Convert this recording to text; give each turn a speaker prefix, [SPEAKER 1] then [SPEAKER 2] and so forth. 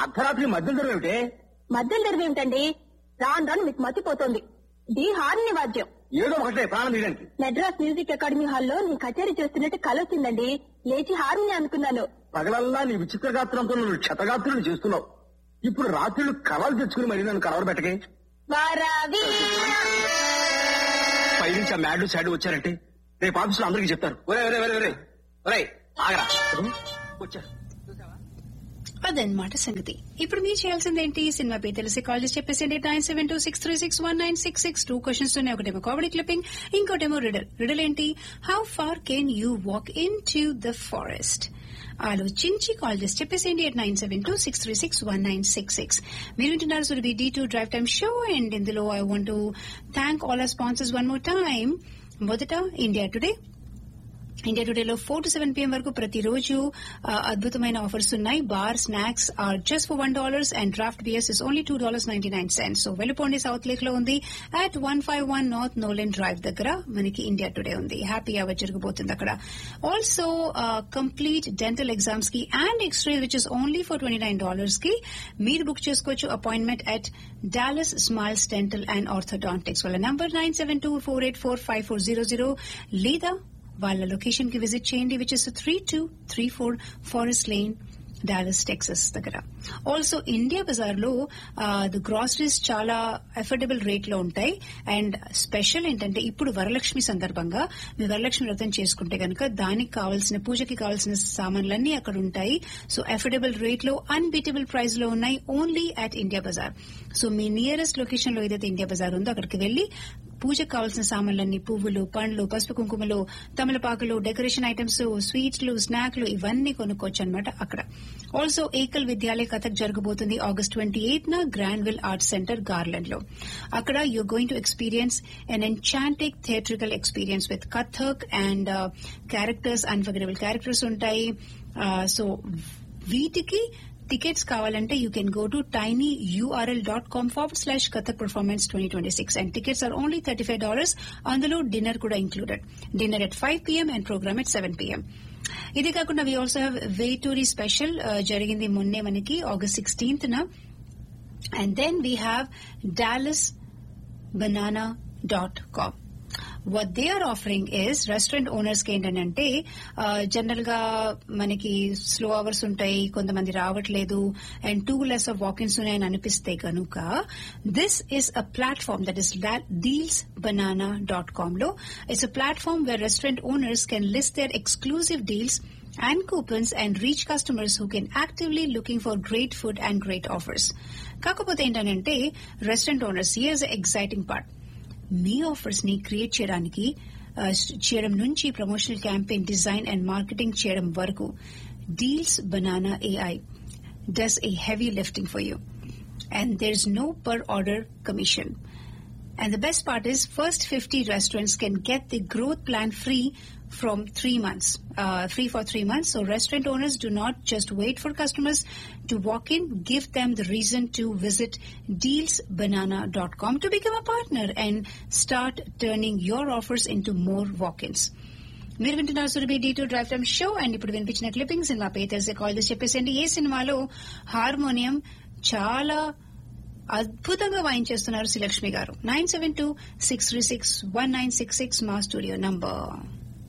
[SPEAKER 1] అర్ధరాత్రి మధ్యలో దొరకటే
[SPEAKER 2] మధ్యలో తెరవేమిటండి రాను రాను మీకు మతిపోతోంది ది హార్ని వాద్యం
[SPEAKER 1] ఏదో ఒకటే ప్రాణం తీయడానికి
[SPEAKER 2] మెడ్రాస్ మ్యూజిక్ అకాడమీ హాల్లో నేను కచేరీ చేస్తున్నట్టు కల వచ్చిందండి లేచి హార్ని అనుకున్నాను
[SPEAKER 1] పగలల్లా నీ విచిత్ర గాత్రంతో నువ్వు క్షతగాత్రులు చేస్తున్నావు ఇప్పుడు రాత్రులు కలలు తెచ్చుకుని మరి నన్ను కలవరబెట్టకే
[SPEAKER 2] వారావి
[SPEAKER 1] పైనుంచి ఆ మ్యాడ్ సాడు వచ్చారంటే రేపు ఆఫీసులో అందరికీ చెప్తారు ఒరే ఒరే ఒరే ఒరే ఒరే ఆగరా వచ్చారు
[SPEAKER 3] అదనమాట సంగతి ఇప్పుడు మీరు చేయాల్సింది ఏంటి సినిమా పేరు తెలిసి కాల్ చేసి చెప్పేసింది nine seven two six three six one nine six six two questions ఉన్నాయి ఒకటేమో కామెడీ క్లిప్పింగ్ ఇంకోటేమో రిడల్ రిడల్ ఏంటి how far can you walk into the forest ఆలోచించి కాల్ చేసి చెప్పేసేయండి at nine seven two six three six one nine six six మీరు వింటున్నారు Surabhi D two drive time show and ఇందులో I want to thank all our sponsors one more time మొదట India today India టుడేలో four to seven PM వరకు ప్రతిరోజు ఆ, అద్భుతమైన offers ఉన్నాయి bar snacks are just for one dollars and draft beers is only two dollars ninety nine cents so వెళ్ళిపోండి South Lake లో ఉంది at one five one North Nolen Drive దగ్గర మనకి ఇండియా టుడే ఉంది హ్యాపీ అవర్ జరగబోతుంది అక్కడ also complete dental exams కి and x-ray which is only for twenty nine dollars కి మీరు బుక్ చేసుకోవచ్చు appointment at Dallas Smiles Dental and Orthodontics వాళ్ళ number nine seven two four eight four five four zero zero లేదా వాళ్ళ location కి visit చేయండి which is three two three four Forest Lane Dallas Texas దగ్గర also India Bazaar లో groceries చాలా affordable rate లో ఉంటాయి అండ్ స్పెషల్ ఏంటంటే ఇప్పుడు వరలక్ష్మి సందర్భంగా మీ వరలక్ష్మి వ్రతం చేసుకుంటే కనుక దానికి కావాల్సిన పూజకి కావాల్సిన సామాన్లన్నీ అక్కడ ఉంటాయి సో అఫోర్డబుల్ రేట్ లో అన్బీటబుల్ ప్రైస్ లో ఉన్నాయి only at India Bazaar so మీ నియరెస్ట్ లొకేషన్ లో ఏదైతే ఇండియా బజార్ ఉందో అక్కడికి వెళ్లి పూజకు కావాల్సిన సామాన్లన్నీ పువ్వులు పండ్లు పసుపు కుంకుమలు తమలపాకులు డెకరేషన్ ఐటమ్స్ స్వీట్లు స్నాక్లు ఇవన్నీ కొనుక్కోవచ్చు అనమాట అక్కడ ఆల్సో ఏకల్ విద్యాలయ కథక్ జరగబోతుంది ఆగస్ట్ ట్వంటీ ఎయిత్ న గ్రాండ్విల్ ఆర్ట్స్ సెంటర్ గార్లెండ్ లో అక్కడ you're going to experience an enchanting theatrical experience with Kathak and characters unforgettable characters ఉంటాయి సో వీటికి టికెట్స్ కావాలంటే you can go to tiny URL dot com forward slash Kathak performance twenty twenty six and tickets are only thirty five dollars అందులో dinner కూడా included dinner at five PM and programme at seven PM ఇది కాకుండా we also have Veturi special జరిగింది మొన్నే మనకి August sixteenth న and then we have Dallas Banana dot com what they are offering is restaurant owners కి ఏంటంటే general గా మనకి స్లో అవర్స్ ఉంటాయి కొంతమంది రావట్లేదు and too less of walk-ins ఉన్నాయని అనిపిస్తే కనుక this is a platform that is Deals Banana dot com లో it's a platform where restaurant owners can list their exclusive deals and coupons and reach customers who can actively looking for great food and great offers. కాకపోతే ఏంటంటే restaurant owners here's exciting part మీ offers ని create చేయడానికి ఆ, చేయడం నుంచి promotional campaign design and marketing చేయడం వరకు Deals Banana AI does a heavy lifting for you and there is no per order commission And the best part is, first 50 restaurants can get the growth plan free from three months, uh, free for three months. So restaurant owners do not just wait for customers to walk in, give them the reason to visit dealsbanana.com to become a partner and start turning your offers into more walk-ins. మీరు వింటున్నారు Surabhi D two drive time show and ఇప్పుడు వినిపించిన clippings ఇలా pay తెలిసే call చేసి చెప్పేసండి ఏ సినిమాలో harmonium చాలా అద్భుతంగా వాయించేస్తున్నారు శ్రీలక్ష్మి గారు nine seven two six three six one nine six six మా స్టూడియో నంబర్